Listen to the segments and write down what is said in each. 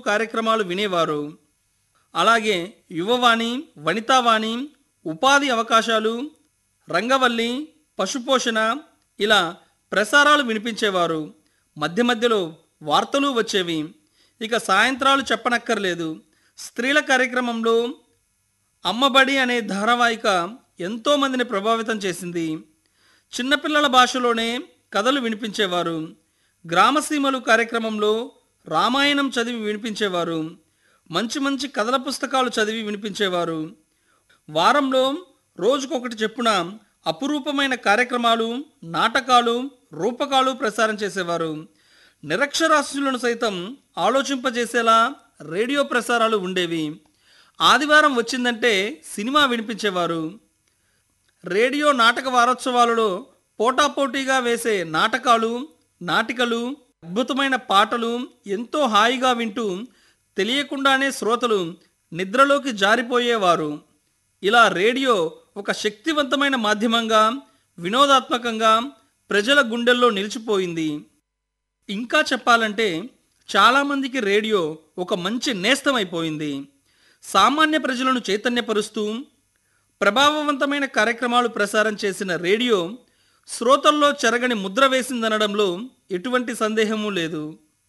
కార్యక్రమాలు వినేవారు అలాగే యువవాణి వనితావాణి ఉపాధి అవకాశాలు రంగవల్లి పశుపోషణ ఇలా ప్రసారాలు వినిపించేవారు మధ్య మధ్యలో వార్తలు వచ్చేవి ఇక సాయంత్రాలు చెప్పనక్కర్లేదు స్త్రీల కార్యక్రమంలో అమ్మబడి అనే ధారావాహిక ఎంతో మందిని ప్రభావితం చేసింది చిన్నపిల్లల భాషలోనే కథలు వినిపించేవారు గ్రామసీమలు కార్యక్రమంలో రామాయణం చదివి వినిపించేవారు మంచి మంచి కథల పుస్తకాలు చదివి వినిపించేవారు వారంలో రోజుకొకటి చెప్పున అపురూపమైన కార్యక్రమాలు నాటకాలు రూపకాలు ప్రసారం చేసేవారు నిరక్షరాస్యులను సైతం ఆలోచింపజేసేలా రేడియో ప్రసారాలు ఉండేవి ఆదివారం వచ్చిందంటే సినిమా వినిపించేవారు రేడియో నాటక వారోత్సవాలలో పోటాపోటీగా వేసే నాటకాలు నాటికలు అద్భుతమైన పాటలు ఎంతో హాయిగా వింటూ తెలియకుండానే శ్రోతలు నిద్రలోకి జారిపోయేవారు ఇలా రేడియో ఒక శక్తివంతమైన మాధ్యమంగా వినోదాత్మకంగా ప్రజల గుండెల్లో నిలిచిపోయింది ఇంకా చెప్పాలంటే చాలామందికి రేడియో ఒక మంచి నేస్తమైపోయింది సామాన్య ప్రజలను చైతన్యపరుస్తూ ప్రభావవంతమైన కార్యక్రమాలు ప్రసారం చేసిన రేడియో శ్రోతల్లో చెరగని ముద్ర వేసిందనడంలో ఎటువంటి సందేహమూ లేదు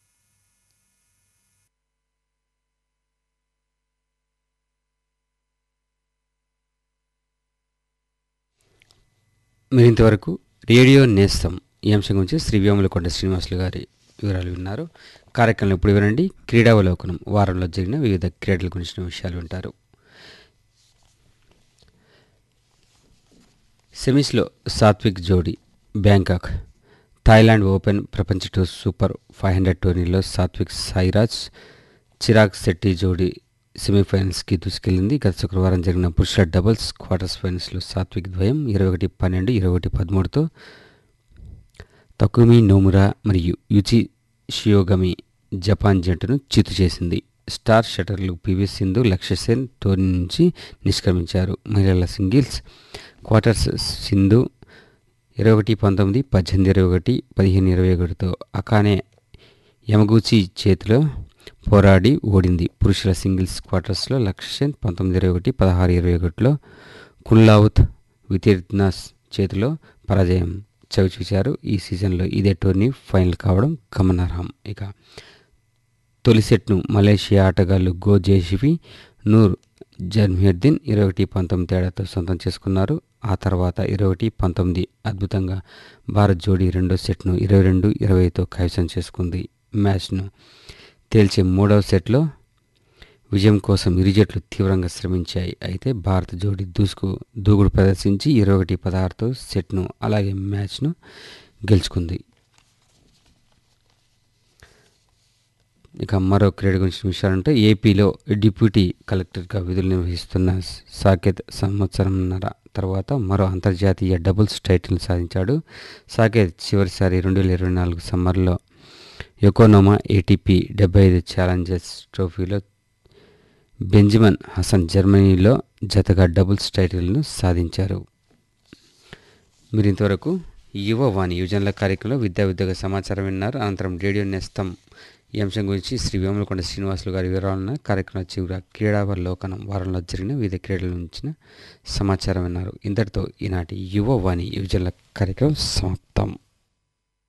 మీరు ఇంతవరకు రేడియో నేస్తం ఈ అంశం గురించి శ్రీ వేములకొండ శ్రీనివాసులు గారి వివరాలు విన్నారు కార్యక్రమంలో ఇప్పుడు వినండి క్రీడావలోకనం వారంలో జరిగిన వివిధ క్రీడల గురించిన విషయాలు వింటారు సెమీస్లో సాత్విక్ జోడీ బ్యాంకాక్ థాయిలాండ్ ఓపెన్ ప్రపంచ టూర్ సూపర్ ఫైవ్ హండ్రెడ్ టోర్నీలో సాత్విక్ సాయిరాజ్ చిరాగ్ శెట్టి జోడీ సెమీఫైనల్స్కి దూసుకెళ్లింది గత శుక్రవారం జరిగిన పురుషుల డబుల్స్ క్వార్టర్స్ ఫైనల్స్లో సాత్విక్ ద్వయం ఇరవై ఒకటి పన్నెండు ఇరవై ఒకటి పదమూడుతో తకుమి నోమురా మరియు యుచి షియోగమి జపాన్ జట్టును చిత్తు చేసింది స్టార్ షటర్లు పివి సింధు లక్ష్య సేన్ టోర్నీ నుంచి నిష్క్రమించారు మహిళల సింగిల్స్ క్వార్టర్స్ సింధు ఇరవై ఒకటి పంతొమ్మిది పద్దెనిమిది ఇరవై ఒకటి పదిహేను ఇరవై ఒకటితో అకానే యమగూచి చేతిలో పోరాడి ఓడింది పురుషుల సింగిల్స్ క్వార్టర్స్లో లక్ష్యన్ పంతొమ్మిది ఇరవై ఒకటి పదహారు ఇరవై ఒకటిలో కున్లావుత్ వితీర్నాస్ చేతిలో పరాజయం చవిచూశారు ఈ సీజన్లో ఇదే టోర్నీ ఫైనల్ కావడం గమనార్హం ఇక తొలి సెట్ను మలేషియా ఆటగాళ్లు గో జేషిఫి నూర్ జర్మియద్దీన్ ఇరవై ఒకటి పంతొమ్మిది తేడాతో సొంతం చేసుకున్నారు ఆ తర్వాత ఇరవై ఒకటి పంతొమ్మిది అద్భుతంగా భారత్ జోడీ రెండో సెట్ను ఇరవై రెండు ఇరవైతో కైవసం చేసుకుంది మ్యాచ్ను తేల్చే మూడవ సెట్లో విజయం కోసం ఇరు జట్లు తీవ్రంగా శ్రమించాయి అయితే భారత జోడీ దూసుకు దూకుడు ప్రదర్శించి ఇరవై ఒకటి పదహారుతో సెట్ను అలాగే మ్యాచ్ను గెలుచుకుంది ఇక మరో క్రీడ గురించిన విషయాలంటే ఏపీలో డిప్యూటీ కలెక్టర్గా విధులు నిర్వహిస్తున్న సాకేత్ సంవత్సరంన్నర తర్వాత మరో అంతర్జాతీయ డబుల్స్ టైటిల్ సాధించాడు సాకేత్ చివరిసారి రెండు వేల ఇరవై నాలుగు సమ్మర్లో యొకోనోమా ఏటీపీ డెబ్బై ఐదు ఛాలెంజర్స్ ట్రోఫీలో బెంజమిన్ హసన్ జర్మనీలో జతగా డబుల్స్ టైటిల్ను సాధించారు మీరు ఇంతవరకు యువవాణి యువజనుల కార్యక్రమంలో విద్యా ఉద్యోగ సమాచారం విన్నారు అనంతరం రేడియో నేస్తం ఈ అంశం గురించి శ్రీ వేములకొండ శ్రీనివాసులు గారి వివరాలను కార్యక్రమం చివర క్రీడావలోకనం వారంలో జరిగిన వివిధ క్రీడల నుంచి సమాచారం విన్నారు ఇంతటితో ఈనాటి యువవాణి యువజనుల కార్యక్రమం సమాప్తం